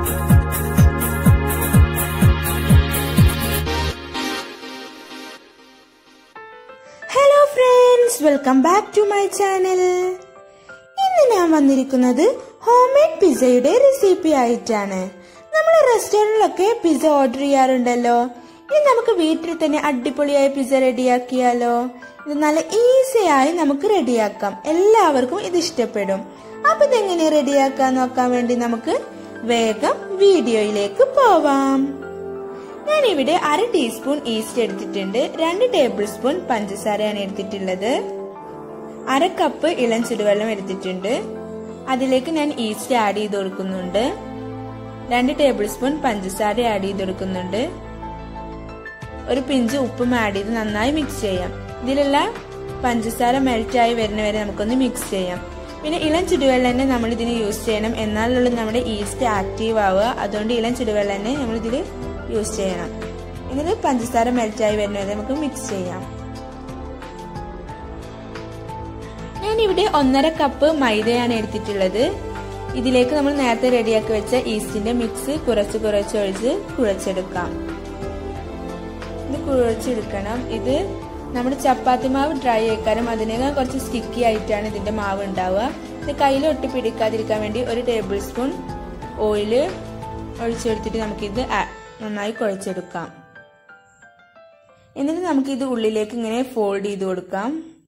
hello friends welcome back to my channel ഇന്ന് ഞാൻ വന്നിരിക്കുന്നത് ഹോം മെയ്ഡ് പിസയുടെ റെസിപ്പി ആയിട്ടാണ് നമ്മൾ റെസ്റ്റോറൻറ്റിലൊക്കെ പിസ്സ ഓർഡർ ചെയ്യാറുണ്ടല്ലോ ഇനി നമുക്ക് വീട്ടിൽ തന്നെ അടിപൊളിയായ പിസ്സ റെഡിയാക്കിയാലോ ഇത് നല്ല ഈസിയായി നമുക്ക് റെഡിയാക്കാം എല്ലാവർക്കും ഇത് ഇഷ്ടപ്പെടും അപ്പൊ ഇതെങ്ങനെ റെഡിയാക്കാൻ നോക്കാൻ വേണ്ടി നമുക്ക് വേഗം വീഡിയോയിലേക്ക് പോവാം ഞാനിവിടെ അര ടീസ്പൂൺ ഈസ്റ്റ് എടുത്തിട്ടുണ്ട് രണ്ട് ടേബിൾ സ്പൂൺ പഞ്ചസാരയാണ് എടുത്തിട്ടുള്ളത് അര കപ്പ് ഇളം ചുടുവെള്ളം എടുത്തിട്ടുണ്ട് അതിലേക്ക് ഞാൻ ഈസ്റ്റ് ആഡ് ചെയ്ത് കൊടുക്കുന്നുണ്ട് രണ്ട് ടേബിൾ സ്പൂൺ പഞ്ചസാര ആഡ് ചെയ്ത് കൊടുക്കുന്നുണ്ട് ഒരു പിഞ്ച് ഉപ്പും ആഡ് ചെയ്ത് നന്നായി മിക്സ് ചെയ്യാം ഇതിലുള്ള പഞ്ചസാര മെൽറ്റായി വരുന്നവരെ നമുക്കൊന്ന് മിക്സ് ചെയ്യാം പിന്നെ ഇളം ചുടുവെള്ളം തന്നെ നമ്മൾ ഇതിന് യൂസ് ചെയ്യണം എന്നാലുള്ള നമ്മുടെ ഈസ്റ്റ് ആക്റ്റീവ് ആവുക അതുകൊണ്ട് ഇളം ചുടുവെള്ളം തന്നെ നമ്മൾ ഇതിൽ യൂസ് ചെയ്യണം എന്നിട്ട് പഞ്ചസാര മെൽറ്റായി വരുന്നത് നമുക്ക് മിക്സ് ചെയ്യാം ഞാനിവിടെ ഒന്നര കപ്പ് മൈദയാണ് എടുത്തിട്ടുള്ളത് ഇതിലേക്ക് നമ്മൾ നേരത്തെ റെഡിയാക്കി വെച്ച ഈസ്റ്റിന്റെ മിക്സ് കുറച്ച് കുറച്ച് ഒഴിച്ച് കുഴച്ചെടുക്കാം ഇത് കുഴച്ചെടുക്കണം ഇത് നമ്മുടെ ചപ്പാത്തി മാവ് ഡ്രൈ ആക്കാനും അതിനേക്കാൾ കുറച്ച് സ്റ്റിക്കി ആയിട്ടാണ് ഇതിന്റെ മാവ് ഉണ്ടാവുക ഇത് കയ്യിൽ ഒട്ടി പിടിക്കാതിരിക്കാൻ വേണ്ടി ഒരു ടേബിൾ സ്പൂൺ ഓയിൽ ഒഴിച്ചെടുത്തിട്ട് നമുക്കിത് നന്നായി കുഴച്ചെടുക്കാം എന്നിട്ട് നമുക്കിത് ഉള്ളിലേക്ക് ഇങ്ങനെ ഫോൾഡ് ചെയ്ത് കൊടുക്കാം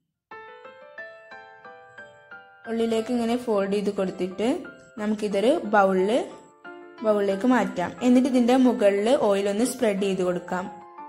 ഉള്ളിലേക്ക് ഇങ്ങനെ ഫോൾഡ് ചെയ്ത് കൊടുത്തിട്ട് നമുക്കിതൊരു ബൗളില് ബൗളിലേക്ക് മാറ്റാം എന്നിട്ട് ഇതിന്റെ മുകളിൽ ഓയിൽ ഒന്ന് സ്പ്രെഡ് ചെയ്ത് കൊടുക്കാം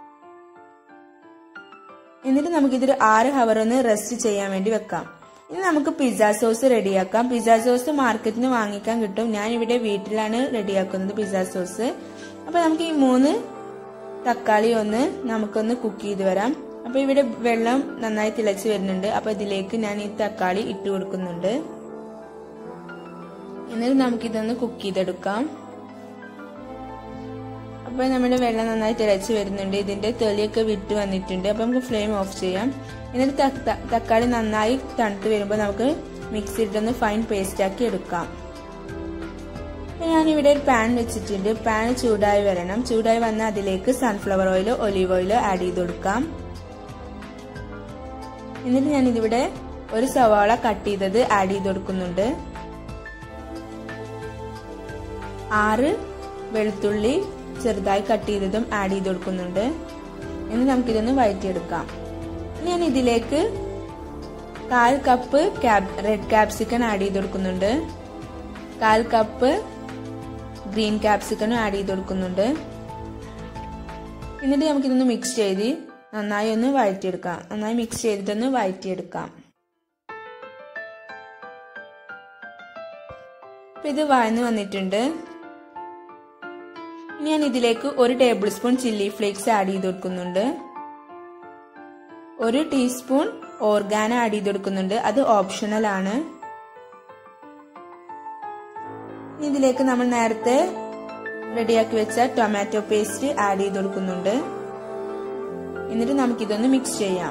എന്നിട്ട് നമുക്കിതൊരു ആറ് ഹവർ ഒന്ന് റെസ്റ്റ് ചെയ്യാൻ വേണ്ടി വെക്കാം ഇനി നമുക്ക് പിസ്സ സോസ് റെഡിയാക്കാം പിസ്സ സോസ് മാർക്കറ്റിൽ നിന്ന് വാങ്ങിക്കാൻ കിട്ടും ഞാൻ ഇവിടെ വീട്ടിലാണ് റെഡിയാക്കുന്നത് പിസ്സ സോസ് അപ്പൊ നമുക്ക് ഈ മൂന്ന് തക്കാളി ഒന്ന് നമുക്കൊന്ന് കുക്ക് ചെയ്ത് വരാം അപ്പൊ ഇവിടെ വെള്ളം നന്നായി തിളച്ച് വരുന്നുണ്ട് അപ്പൊ ഇതിലേക്ക് ഞാൻ ഈ തക്കാളി ഇട്ട് കൊടുക്കുന്നുണ്ട് എന്നിട്ട് നമുക്കിതൊന്ന് കുക്ക് ചെയ്തെടുക്കാം അപ്പൊ നമ്മുടെ വെള്ളം നന്നായി തിളച്ച് വരുന്നുണ്ട് ഇതിന്റെ തൊലിയൊക്കെ വിട്ട് വന്നിട്ടുണ്ട് അപ്പൊ നമുക്ക് ഫ്ലെയിം ഓഫ് ചെയ്യാം എന്നിട്ട് തക്കാളി നന്നായി തണുത്ത് വരുമ്പോൾ നമുക്ക് മിക്സിയിട്ടൊന്ന് ഫൈൻ പേസ്റ്റ് ആക്കി എടുക്കാം ഞാനിവിടെ ഒരു പാൻ വെച്ചിട്ടുണ്ട് പാൻ ചൂടായി വരണം ചൂടായി വന്ന അതിലേക്ക് സൺഫ്ലവർ ഓയിലോ ഒലീവ് ഓയിലോ ആഡ് ചെയ്ത് കൊടുക്കാം എന്നിട്ട് ഞാൻ ഇതിവിടെ ഒരു സവാള കട്ട് ചെയ്തത് ആഡ് ചെയ്ത് കൊടുക്കുന്നുണ്ട് ആറ് വെളുത്തുള്ളി ചെറുതായി കട്ട് ചെയ്തതും ആഡ് ചെയ്ത് കൊടുക്കുന്നുണ്ട് എന്നിട്ട് നമുക്കിതൊന്ന് വഴറ്റിയെടുക്കാം ഞാൻ ഇതിലേക്ക് കാൽ കപ്പ് റെഡ് ക്യാപ്സിക്കൻ ആഡ് ചെയ്ത് കൊടുക്കുന്നുണ്ട് കാൽ കപ്പ് ഗ്രീൻ ക്യാപ്സിക്കനും ആഡ് ചെയ്ത് കൊടുക്കുന്നുണ്ട് എന്നിട്ട് നമുക്കിതൊന്ന് മിക്സ് ചെയ്ത് നന്നായി ഒന്ന് വഴറ്റിയെടുക്കാം നന്നായി മിക്സ് ചെയ്തിട്ടൊന്ന് വഴറ്റിയെടുക്കാം അപ്പൊ ഇത് വഴന്ന് വന്നിട്ടുണ്ട് ഞാൻ ഇതിലേക്ക് ഒരു table spoon chilli flakes add ചെയ്ത് കൊടുക്കുന്നുണ്ട് ഒരു ടീസ്പൂൺ ഓർഗാന ആഡ് ചെയ്ത് കൊടുക്കുന്നുണ്ട് അത് ഓപ്ഷണൽ ആണ് ഇതിലേക്ക് നമ്മൾ നേരത്തെ റെഡിയാക്കി വെച്ച ടൊമാറ്റോ പേസ്റ്റ് ആഡ് ചെയ്ത് കൊടുക്കുന്നുണ്ട് എന്നിട്ട് നമുക്കിതൊന്ന് മിക്സ് ചെയ്യാം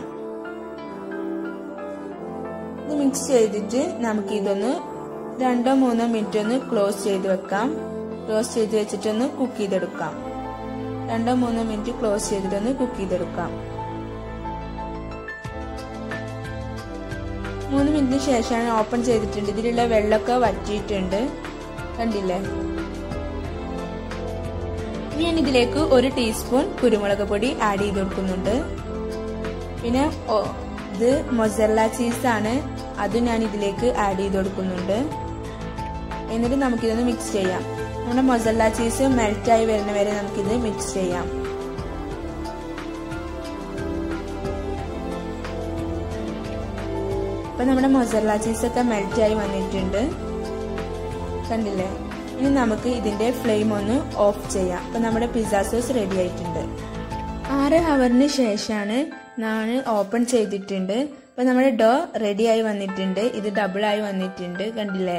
ഇത് മിക്സ് ചെയ്തിട്ട് നമുക്കിതൊന്ന് രണ്ടോ മൂന്നോ മിനിറ്റ് ഒന്ന് ക്ലോസ് ചെയ്ത് വെക്കാം ക്ലോസ് ചെയ്ത് വെച്ചിട്ടൊന്ന് കുക്ക് ചെയ്തെടുക്കാം രണ്ടോ മൂന്നോ മിനിറ്റ് ക്ലോസ് ചെയ്തിട്ടൊന്ന് കുക്ക് ചെയ്തെടുക്കാം മൂന്ന് മിനിറ്റിന് ശേഷമാണ് ഓപ്പൺ ചെയ്തിട്ടുണ്ട് ഇതിലുള്ള വെള്ളമൊക്കെ വറ്റിയിട്ടുണ്ട് കണ്ടില്ലേ ഞാൻ ഇതിലേക്ക് ഒരു ടീസ്പൂൺ കുരുമുളക് പൊടി ആഡ് ചെയ്ത് കൊടുക്കുന്നുണ്ട് പിന്നെ ഇത് മൊസറല ചീസാണ് അതും ഞാൻ ഇതിലേക്ക് ആഡ് ചെയ്ത് കൊടുക്കുന്നുണ്ട് എന്നിട്ട് നമുക്കിതൊന്ന് മിക്സ് ചെയ്യാം നമ്മുടെ മൊസല്ല ചീസ് മെൽറ്റായി വരുന്ന വരെ നമുക്കിത് മിക്സ് ചെയ്യാം ഇപ്പൊ നമ്മുടെ മൊസല്ല ചീസ് ഒക്കെ മെൽറ്റായി വന്നിട്ടുണ്ട് കണ്ടില്ലേ ഇനി നമുക്ക് ഇതിന്റെ ഫ്ലെയിം ഒന്ന് ഓഫ് ചെയ്യാം അപ്പൊ നമ്മുടെ പിസ്സ സോസ് റെഡി ആയിട്ടുണ്ട് ആറ് ഹവറിന് ശേഷമാണ് ഞാൻ ഓപ്പൺ ചെയ്തിട്ടുണ്ട് അപ്പൊ നമ്മുടെ ഡോ റെഡി ആയി വന്നിട്ടുണ്ട് ഇത് ഡബിൾ ആയി വന്നിട്ടുണ്ട് കണ്ടില്ലേ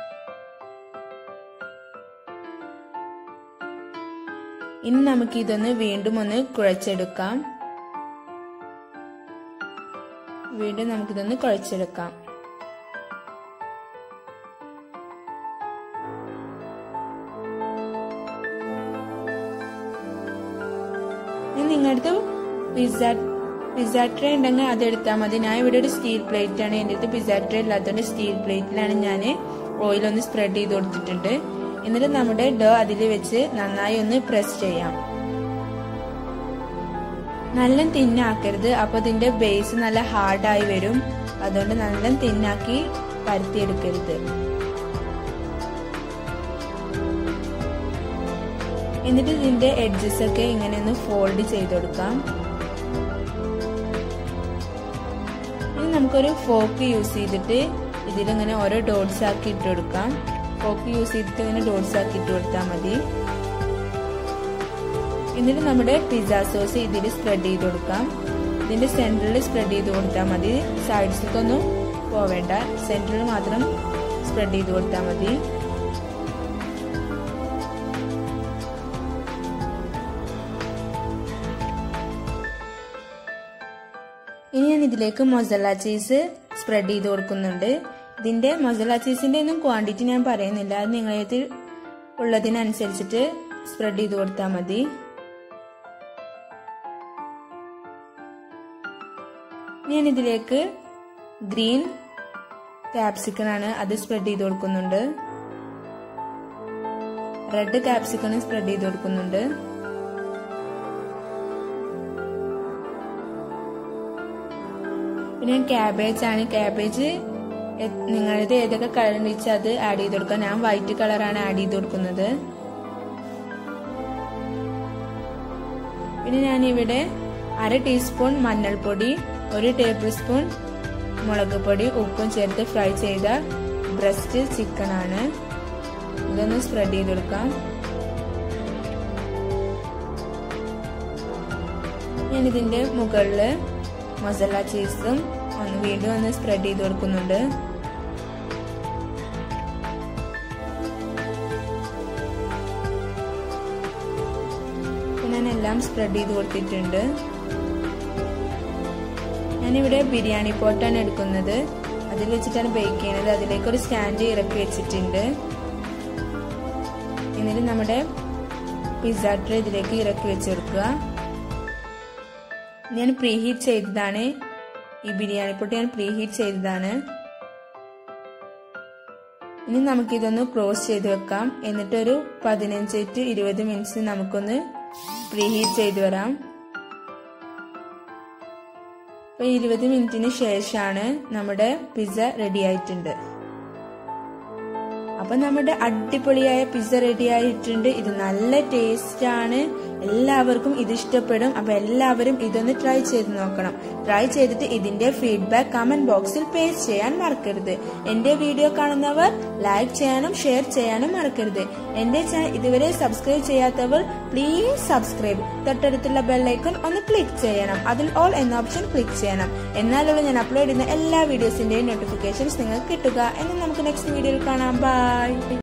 ഇനി നമുക്ക് ഇതൊന്ന് വീണ്ടും ഒന്ന് കുഴച്ചെടുക്കാം വീണ്ടും നമുക്കിതൊന്ന് കുഴച്ചെടുക്കാം നിങ്ങളുടെ പിസ്സ പിസ്സ ട്രേ ഉണ്ടെങ്കിൽ അത് എടുത്താൽ മതി ഞാൻ ഇവിടെ ഒരു സ്റ്റീൽ പ്ലേറ്റ് ആണ് എൻ്റെ അടുത്ത് പിസ്സ ട്രേ ഇല്ലാത്തതുകൊണ്ട് സ്റ്റീൽ പ്ലേറ്റിലാണ് ഞാൻ ഓയിലൊന്ന് സ്പ്രെഡ് ചെയ്ത് കൊടുത്തിട്ടുണ്ട് എന്നിട്ട് നമ്മുടെ ഡോ അതിൽ വെച്ച് നന്നായി ഒന്ന് പ്രസ് ചെയ്യാം നല്ല തിന്നാക്കരുത് അപ്പോൾ ഇതിന്റെ ബേസ് നല്ല ഹാർഡായി വരും അതുകൊണ്ട് നല്ല തിന്നാക്കി പരത്തിയെടുക്കരുത് എന്നിട്ട് ഇതിന്റെ എഡ്ജസ് ഒക്കെ ഇങ്ങനെ ഒന്ന് ഫോൾഡ് ചെയ്ത് കൊടുക്കാം ഇനി നമുക്കൊരു ഫോക്ക് യൂസ് ചെയ്തിട്ട് ഇതിലിങ്ങനെ ഓരോ ഡോട്ട്സ് ആക്കി ഇട്ട് കൊടുക്കാം ഫോക്ക് യൂസ് ചെയ്തിട്ട് ഇങ്ങനെ ഡോട്ട്സ് ആക്കി ഇട്ട് കൊടുത്താൽ മതി എന്നിട്ട് നമ്മുടെ പിസ്സ സോസ് ഇതിൽ സ്പ്രെഡ് ചെയ്ത് കൊടുക്കാം ഇതിന്റെ സെന്ററിൽ സ്പ്രെഡ് ചെയ്ത് കൊടുത്താൽ മതി സൈഡ്സിലേക്കൊന്നും പോവേണ്ട സെന്ററിൽ മാത്രം സ്പ്രെഡ് ചെയ്ത് കൊടുത്താൽ മതി ഇനി ഞാൻ ഇതിലേക്ക് മൊസല ചീസ് സ്പ്രെഡ് ചെയ്ത് കൊടുക്കുന്നുണ്ട് ഇതിന്റെ മൊസല ചീസിന്റെ ഒന്നും ക്വാണ്ടിറ്റി ഞാൻ പറയുന്നില്ല അത് നിങ്ങളേത് ഉള്ളതിനനുസരിച്ചിട്ട് സ്പ്രെഡ് ചെയ്ത് കൊടുത്താൽ മതി ഞാൻ ഇതിലേക്ക് ഗ്രീൻ ക്യാപ്സിക്കൺ ആണ് അത് സ്പ്രെഡ് ചെയ്ത് കൊടുക്കുന്നുണ്ട് റെഡ് ക്യാപ്സിക്കൺ സ്പ്രെഡ് ചെയ്ത് കൊടുക്കുന്നുണ്ട് പിന്നെ ക്യാബേജ് ആണ് ക്യാബേജ് നിങ്ങളത് ഏതൊക്കെ കളർ വെച്ചാൽ അത് ആഡ് ചെയ്ത് കൊടുക്കാം ഞാൻ വൈറ്റ് കളറാണ് ആഡ് ചെയ്ത് കൊടുക്കുന്നത് പിന്നെ ഞാനിവിടെ അര ടീസ്പൂൺ മഞ്ഞൾപ്പൊടി ഒരു ടേബിൾ സ്പൂൺ മുളക് പൊടി ഉപ്പും ചേർത്ത് ഫ്രൈ ചെയ്ത ബ്രസ്റ്റ് ചിക്കൻ ആണ് ഇതൊന്ന് സ്പ്രെഡ് ചെയ്ത് കൊടുക്കാം ഞാൻ ഇതിന്റെ മുകളിൽ മസാല ചീസും ഒന്ന് വീണ്ടും ഒന്ന് സ്പ്രെഡ് ചെയ്ത് കൊടുക്കുന്നുണ്ട് ഞാൻ എല്ലാം സ്പ്രെഡ് ചെയ്ത് കൊടുത്തിട്ടുണ്ട് ഞാനിവിടെ ബിരിയാണി പോട്ടാണ് എടുക്കുന്നത് അതിൽ വെച്ചിട്ടാണ് ബേക്ക് ചെയ്യുന്നത് അതിലേക്ക് ഒരു സ്റ്റാൻഡ് ഇറക്കി വെച്ചിട്ടുണ്ട് എന്നിട്ട് നമ്മുടെ പിസ്സ ട്രേ ഇതിലേക്ക് ഇറക്കി വെച്ചെടുക്കുക ഞാൻ പ്രീഹീറ്റ് ചെയ്തതാണ് ഈ ബിരിയാണി പൊട്ടി ഞാൻ പ്രീഹീറ്റ് ചെയ്തതാണ് ഇനി നമുക്കിതൊന്ന് ക്ലോസ് ചെയ്ത് വെക്കാം എന്നിട്ടൊരു പതിനഞ്ച് ടു ഇരുപത് മിനിറ്റ്സ് നമുക്കൊന്ന് പ്രീഹീറ്റ് ചെയ്ത് വരാം ഇപ്പൊ ഇരുപത് മിനിറ്റിന് ശേഷമാണ് നമ്മുടെ പിസ്സ റെഡി ആയിട്ടുണ്ട് അപ്പൊ നമ്മുടെ അടിപൊളിയായ പിസ്സ റെഡി ആയിട്ടുണ്ട് ഇത് നല്ല ടേസ്റ്റ് ആണ് എല്ലാവർക്കും ഇത് ഇഷ്ടപ്പെടും അപ്പൊ എല്ലാവരും ഇതൊന്ന് ട്രൈ ചെയ്ത് നോക്കണം ട്രൈ ചെയ്തിട്ട് ഇതിന്റെ ഫീഡ്ബാക്ക് കമന്റ് ബോക്സിൽ പേസ്റ്റ് ചെയ്യാൻ മറക്കരുത് എന്റെ വീഡിയോ കാണുന്നവർ ലൈക്ക് ചെയ്യാനും ഷെയർ ചെയ്യാനും മറക്കരുത് എന്റെ ചാനൽ ഇതുവരെ സബ്സ്ക്രൈബ് ചെയ്യാത്തവർ പ്ലീസ് സബ്സ്ക്രൈബ് തൊട്ടടുത്തുള്ള ബെല്ലൈക്കൺ ഒന്ന് ക്ലിക്ക് ചെയ്യണം അതിൽ ഓൾ എന്ന ഓപ്ഷൻ ക്ലിക്ക് ചെയ്യണം എന്നാലുള്ള ഞാൻ അപ്ലോഡ് ചെയ്യുന്ന എല്ലാ വീഡിയോസിന്റെയും നോട്ടിഫിക്കേഷൻസ് നിങ്ങൾക്ക് കിട്ടുക എന്ന് നമുക്ക് നെക്സ്റ്റ് വീഡിയോയിൽ കാണാം ബൈ